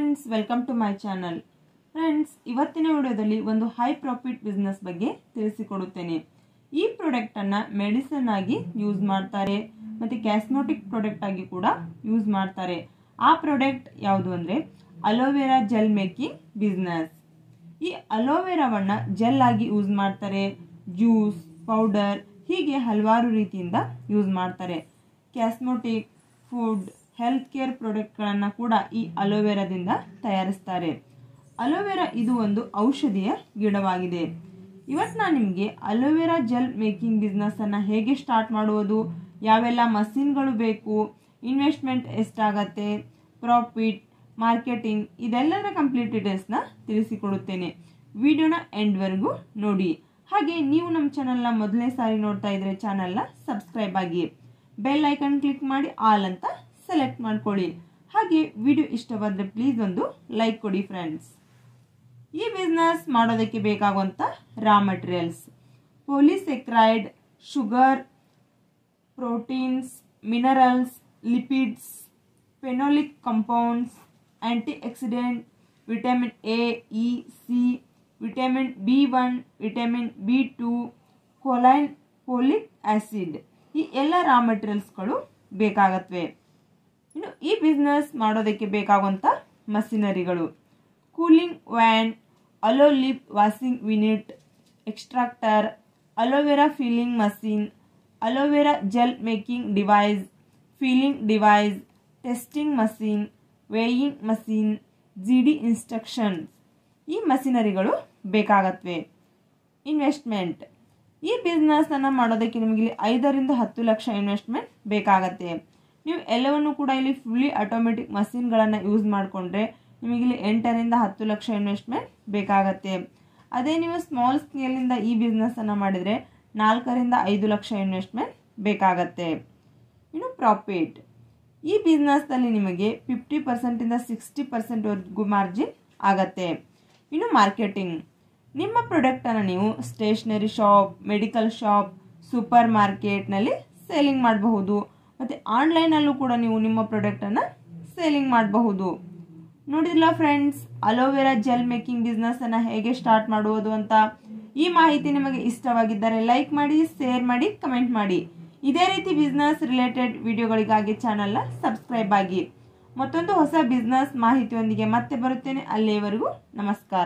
friends welcome to my channel friends ಇವತ್ತಿನ ವಿಡಿಯೋದಲ್ಲಿ ಒಂದು ಹೈ ಪ್ರಾಫಿಟ್ ಬಿಸ್ನೆಸ್ ಬಗ್ಗೆ ತಿಳಿಸಿಕೊಡುತ್ತೇನೆ ಈ ಪ್ರಾಡಕ್ಟನ್ನು ಮೆಡಿಸನ್ ಆಗಿ ಯೂಸ್ ಮಾಡ್ತಾರೆ ಮತ್ತು ಕ್ಯಾಸ್ಮೆಟಿಕ್ ಪ್ರಾಡಕ್ಟ್ ಆಗಿ ಕೂಡ ಯೂಸ್ ಮಾಡ್ತಾರೆ ಆ ಪ್ರಾಡಕ್ಟ್ ಯಾವುದು ಅಂದರೆ ಅಲೋವೆರಾ ಜೆಲ್ ಮೇಕಿಂಗ್ ಬಿಸ್ನೆಸ್ ಈ ಅಲೋವೆರಾವನ್ನು ಜೆಲ್ ಆಗಿ ಯೂಸ್ ಮಾಡ್ತಾರೆ ಜ್ಯೂಸ್ ಪೌಡರ್ ಹೀಗೆ ಹಲವಾರು ರೀತಿಯಿಂದ ಯೂಸ್ ಮಾಡ್ತಾರೆ ಕ್ಯಾಸ್ಮೆಟಿಕ್ ಫುಡ್ ಹೆಲ್ತ್ ಕೇರ್ ಪ್ರಾಡಕ್ಟ್ಗಳನ್ನು ಕೂಡ ಈ ಅಲೋವೆರಾದಿಂದ ತಯಾರಿಸ್ತಾರೆ ಅಲೋವೆರಾ ಇದು ಒಂದು ಔಷಧಿಯ ಗಿಡವಾಗಿದೆ ಇವತ್ತು ನಾನು ನಿಮಗೆ ಅಲೋವೆರಾ ಜೆಲ್ ಮೇಕಿಂಗ್ ಬಿಸ್ನೆಸ್ಸನ್ನು ಹೇಗೆ ಸ್ಟಾರ್ಟ್ ಮಾಡುವುದು ಯಾವೆಲ್ಲ ಮಷಿನ್ಗಳು ಬೇಕು ಇನ್ವೆಸ್ಟ್ಮೆಂಟ್ ಎಷ್ಟಾಗತ್ತೆ ಪ್ರಾಫಿಟ್ ಮಾರ್ಕೆಟಿಂಗ್ ಇದೆಲ್ಲದರ ಕಂಪ್ಲೀಟ್ ಡೀಟೇಲ್ಸ್ನ ತಿಳಿಸಿಕೊಡುತ್ತೇನೆ ವಿಡಿಯೋನ ಎಂಡ್ವರೆಗೂ ನೋಡಿ ಹಾಗೆ ನೀವು ನಮ್ಮ ಚಾನಲ್ನ ಮೊದಲನೇ ಸಾರಿ ನೋಡ್ತಾ ಇದ್ರೆ ಚಾನಲ್ನ ಸಬ್ಸ್ಕ್ರೈಬ್ ಆಗಿ ಬೆಲ್ ಐಕನ್ ಕ್ಲಿಕ್ ಮಾಡಿ ಆಲ್ ಅಂತ ಸೆಲೆಕ್ಟ್ ಮಾಡ್ಕೊಳ್ಳಿ ಹಾಗೆ ವಿಡಿಯೋ ಇಷ್ಟವಾದರೆ ಪ್ಲೀಸ್ ಒಂದು ಲೈಕ್ ಕೊಡಿ ಫ್ರೆಂಡ್ಸ್ ಈ ಬಿಸ್ನೆಸ್ ಮಾಡೋದಕ್ಕೆ ಬೇಕಾಗುವಂಥ raw materials polysaccharide sugar proteins minerals lipids phenolic compounds antioxidant vitamin A E C vitamin B one vitamin B two choline folic acid ಈ ಎಲ್ಲ ರಾ ಮಟೀರಿಯಲ್ಸ್ಗಳು ಬೇಕಾಗತ್ವೆ ಇನ್ನು ಈ ಬಿಸ್ನೆಸ್ ಮಾಡೋದಕ್ಕೆ ಬೇಕಾಗುವಂಥ ಮಷಿನರಿಗಳು ಕೂಲಿಂಗ್ ವ್ಯಾನ್ ಅಲೋಲಿಪ್ washing unit extractor aloe vera peeling machine aloe vera gel making device peeling device testing machine weighing machine G D instructions ಈ ಮಷಿನರಿಗಳು ಬೇಕಾಗತ್ವೆ ಇನ್ವೆಸ್ಟ್ಮೆಂಟ್ ಈ ಬಿಸ್ನೆಸ್ಸನ್ನು ಮಾಡೋದಕ್ಕೆ ನಿಮಗೆ ಇಲ್ಲಿ ಐದರಿಂದ ಹತ್ತು ಲಕ್ಷ ಇನ್ವೆಸ್ಟ್ಮೆಂಟ್ ಬೇಕಾಗತ್ತೆ ನೀವು ಎಲ್ಲವನ್ನು ಕೂಡ ಇಲ್ಲಿ ಫುಲ್ಲಿ ಆಟೋಮೆಟಿಕ್ ಮಷಿನ್ಗಳನ್ನು ಯೂಸ್ ಮಾಡಿಕೊಂಡ್ರೆ ನಿಮಗಿಲ್ಲಿ ಎಂಟರಿಂದ ಹತ್ತು ಲಕ್ಷ ಇನ್ವೆಸ್ಟ್ಮೆಂಟ್ ಬೇಕಾಗತ್ತೆ ಅದೇ ನೀವು ಸ್ಮಾಲ್ ಸ್ಕೇಲಿಂದ ಈ ಬಿಸ್ನೆಸ್ಸನ್ನು ಮಾಡಿದರೆ ನಾಲ್ಕರಿಂದ ಐದು ಲಕ್ಷ ಇನ್ವೆಸ್ಟ್ಮೆಂಟ್ ಬೇಕಾಗತ್ತೆ ಇನ್ನು ಪ್ರಾಫಿಟ್ ಈ ಬಿಸ್ನೆಸ್ನಲ್ಲಿ ನಿಮಗೆ ಫಿಫ್ಟಿ ಪರ್ಸೆಂಟಿಂದ ಸಿಕ್ಸ್ಟಿ ಪರ್ಸೆಂಟ್ವರೆಗೂ ಮಾರ್ಜಿನ್ ಆಗತ್ತೆ ಇನ್ನು ಮಾರ್ಕೆಟಿಂಗ್ ನಿಮ್ಮ ಪ್ರಾಡಕ್ಟನ್ನು ನೀವು stationery shop medical shop super ಮಾರ್ಕೆಟ್ನಲ್ಲಿ ಸೇಲಿಂಗ್ ಮಾಡಬಹುದು ಮತ್ತು ಆನ್ಲೈನಲ್ಲೂ ಕೂಡ ನೀವು ನಿಮ್ಮ ಪ್ರಾಡಕ್ಟನ್ನು ಸೇಲಿಂಗ್ ಮಾಡಬಹುದು ನೋಡಿದ್ರಲ್ಲ ಫ್ರೆಂಡ್ಸ್ ಅಲೋವೆರಾ ಜೆಲ್ ಮೇಕಿಂಗ್ ಬಿಸ್ನೆಸ್ಸನ್ನು ಹೇಗೆ ಸ್ಟಾರ್ಟ್ ಮಾಡುವುದು ಅಂತ ಈ ಮಾಹಿತಿ ನಿಮಗೆ ಇಷ್ಟವಾಗಿದ್ದರೆ ಲೈಕ್ ಮಾಡಿ ಶೇರ್ ಮಾಡಿ ಕಮೆಂಟ್ ಮಾಡಿ ಇದೇ ರೀತಿ ಬಿಸ್ನೆಸ್ ರಿಲೇಟೆಡ್ ವಿಡಿಯೋಗಳಿಗಾಗಿ ಚಾನಲ್ನ ಸಬ್ಸ್ಕ್ರೈಬ್ ಆಗಿ ಮತ್ತೊಂದು ಹೊಸ ಬಿಸ್ನೆಸ್ ಮಾಹಿತಿಯೊಂದಿಗೆ ಮತ್ತೆ ಬರುತ್ತೇನೆ ಅಲ್ಲಿಯವರೆಗೂ ನಮಸ್ಕಾರ